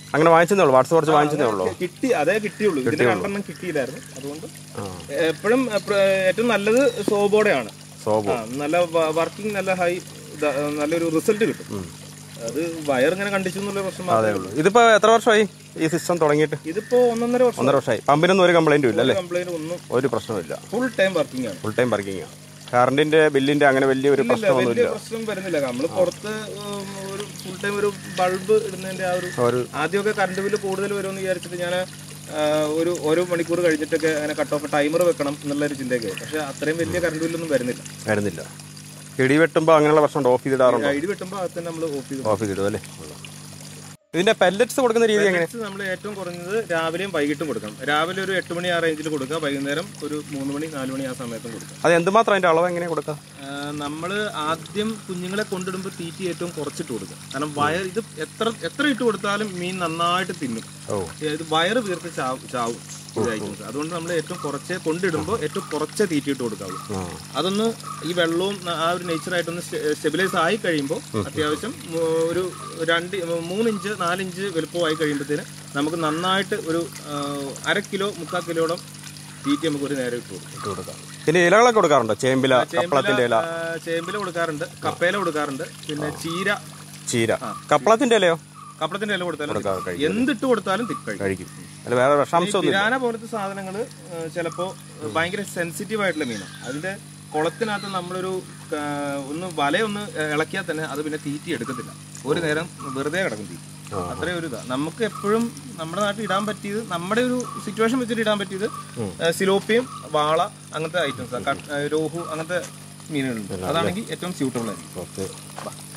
S1: അങ്ങനെ വാങ്ങിച്ചതേ ഉള്ളൂ വാട്സപ്പ് കുറച്ച് വാങ്ങിച്ചതേ ഉള്ളൂ
S2: കിട്ടി അതേ കിട്ടിയുള്ളൂ ഇതിന് രണ്ടെണ്ണം കിട്ടിയില്ലായിരുന്നു അതുകൊണ്ട്
S1: ആ
S2: എപ്പോഴും ഏറ്റവും നല്ലത് സോബോടെയാണ്
S1: സോബോ
S2: ആ, നല്ല വർക്കിംഗ് നല്ല ഹൈ നല്ലൊരു റിസൾട്ട് കിട്ടും അത് വയർ ഇങ്ങനെ കണ്ടിച്ചു എന്നുള്ള പ്രശ്നം
S1: അതേ
S2: മാത്രമേ
S1: ഉള്ളൂ ഇതിപ്പോ എത്ര വർഷമായി ഈ സിസ്റ്റം തുടങ്ങിയിട്ട്
S2: ഇതിപ്പോ ഒന്നൊന്നര വർഷം
S1: ഒന്നര വർഷമായി പമ്പിനൊന്നും ഒരു കംപ്ലൈന്റും ഇല്ല അല്ലേ
S2: കംപ്ലൈന്റ് ഒന്നും
S1: ഒരു പ്രശ്നമില്ല
S2: ഫുൾ ടൈം വർക്കിംഗ് ആണ്
S1: ഫുൾ ടൈം വർക്കിംഗ് കറണ്ടിന്റെ ബില്ലിന്റെ അങ്ങനെ വലിയൊരു
S2: ഇല്ല
S1: പ്രശ്നമൊന്നും
S2: വലിയ
S1: ഇല്ല
S2: പ്രശ്നം വരുന്നില്ല നമ്മള് പുറത്ത് ഉം, ഒരു ഫുൾ ടൈം ഒരു ബൾബ് ഇടുന്നതിന്റെ ആ ഒരു
S1: ഒരു
S2: ആദ്യമൊക്കെ കറണ്ട് ബില്ല് കൂടുതൽ വരുമെന്ന് വിചാരിച്ചിട്ട് ഞാൻ ഒരു ഓരോ മണിക്കൂർ കഴിഞ്ഞിട്ടൊക്കെ അങ്ങനെ കട്ട് ഓഫ് ടൈമർ വെക്കണം എന്നുള്ള ഒരു ചിന്തയൊക്കെ പക്ഷെ അത്രയും വലിയ കറണ്ട് ബില്ലൊന്നും വരുന്നില്ല
S1: വരുന്നില്ല ഇടി വെട്ടുമ്പോൾ അങ്ങനെയുള്ള പ്രശ്നം ഓഫ് ചെയ്തിടാറുണ്ടോ
S2: ഐഡി വെട്ടുമ്പോൾ അത് തന്നെ നമ്മൾ ഓഫ് ചെയ്ത്
S1: ഓഫ് ചെയ്തിടും അല്ലേ ഇതിന്റെ പെല്ലറ്റ്സ് കൊടുക്കുന്ന രീതി എങ്ങനെ
S2: നമ്മൾ ഏറ്റവും കുറഞ്ഞത് രാവിലെയും വൈകിട്ടും കൊടുക്കണം രാവിലെ ഒരു എട്ട് മണി ആ റേഞ്ചിൽ കൊടുക്കുക വൈകുന്നേരം ഒരു മൂന്ന് മണി നാല് മണി ആ സമയത്തും കൊടുക്കുക
S1: അത് എന്തുമാത്രം അതിന്റെ അളവ് എങ്ങനെ കൊടുക്കുക
S2: നമ്മൾ ആദ്യം കുഞ്ഞുങ്ങളെ കൊണ്ടിടുമ്പോൾ തീറ്റി ഏറ്റവും കുറച്ചിട്ട് കൊടുക്കുക കാരണം വയർ ഇത് എത്ര എത്ര ഇട്ട് കൊടുത്താലും മീൻ നന്നായിട്ട് തിന്നും
S1: ഓ
S2: ഇത് വയറ് വീർത്ത് ചാവും ചാവും ഇത് ഐറ്റംസ് അതുകൊണ്ട് നമ്മൾ ഏറ്റവും കുറച്ചേ കൊണ്ടിടുമ്പോൾ ഏറ്റവും കുറച്ചേ തീറ്റി ഇട്ട് കൊടുക്കാവൂ
S1: ആ
S2: അതൊന്ന് ഈ വെള്ളവും ആ ഒരു നേച്ചറായിട്ടൊന്ന് സ്റ്റെബിലൈസ് ആയി കഴിയുമ്പോൾ അത്യാവശ്യം മൂ- ഒരു രണ്ട് മൂന്നിഞ്ച് നാലിഞ്ച് വലുപ്പമായി കഴിയുമ്പോഴത്തേന് നമുക്ക് നന്നായിട്ട് ഒരു ആ, അര കിലോ മുക്കാൽ കിലോളം തീറ്റി നമുക്ക് ഒരു നേരം ഇട്ട് കൊടുക്കും
S1: ഇട്ട് കൊടുക്കാം പിന്നെ ഇലകളൊക്കെ കൊടുക്കാറുണ്ടോ ചേമ്പില കപ്പളത്തിന്റെ ഇല
S2: ആ, ചേമ്പില കൊടുക്കാറുണ്ട് കപ്പയില കൊടുക്കാറുണ്ട് പിന്നെ ചീര
S1: ചീര കപ്പളത്തിന്റെ ഇലയോ
S2: കപ്പളത്തിന്റെ ഇല കൊടുത്താലും
S1: കൊടുക്കാം,
S2: തിക്കും.
S1: കഴിക്കും.
S2: എന്തിട്ട് കൊടുത്താലും തിക്ക് കഴിക്കും
S1: കഴിക്കും അല്ല വേറെ വിഷാംശമൊന്നും
S2: പിരാന പോലത്തെ സാധനങ്ങൾ ചിലപ്പോ ഭയങ്കര സെൻസിറ്റീവ് ആയിട്ടുള്ള മീനാണ് അതിന്റെ കുളത്തിനകത്ത് നമ്മളൊരു ആ, ഒന്ന് വലയൊന്ന് ഇളക്കിയാൽ തന്നെ അത് പിന്നെ തീറ്റി എടുക്കത്തില്ല ഒരു നേരം വെറുതെ കിടക്കും തീറ്റി
S1: ആ.
S2: അത്രയും ഒരു ഇതാ നമുക്ക് എപ്പോഴും നമ്മുടെ നാട്ടിൽ ഇടാൻ പറ്റിയത് നമ്മുടെ ഒരു സിറ്റുവേഷൻ വെച്ചിട്ട് ഇടാൻ പറ്റിയത് സിലോപ്പിയും വാള അങ്ങനത്തെ ഐറ്റംസ് രോഹു അങ്ങനത്തെ മീനുകളുണ്ട് അതാണെങ്കിൽ ഏറ്റവും സ്യൂട്ടബിൾ ആയിരിക്കും
S1: ഓക്കെ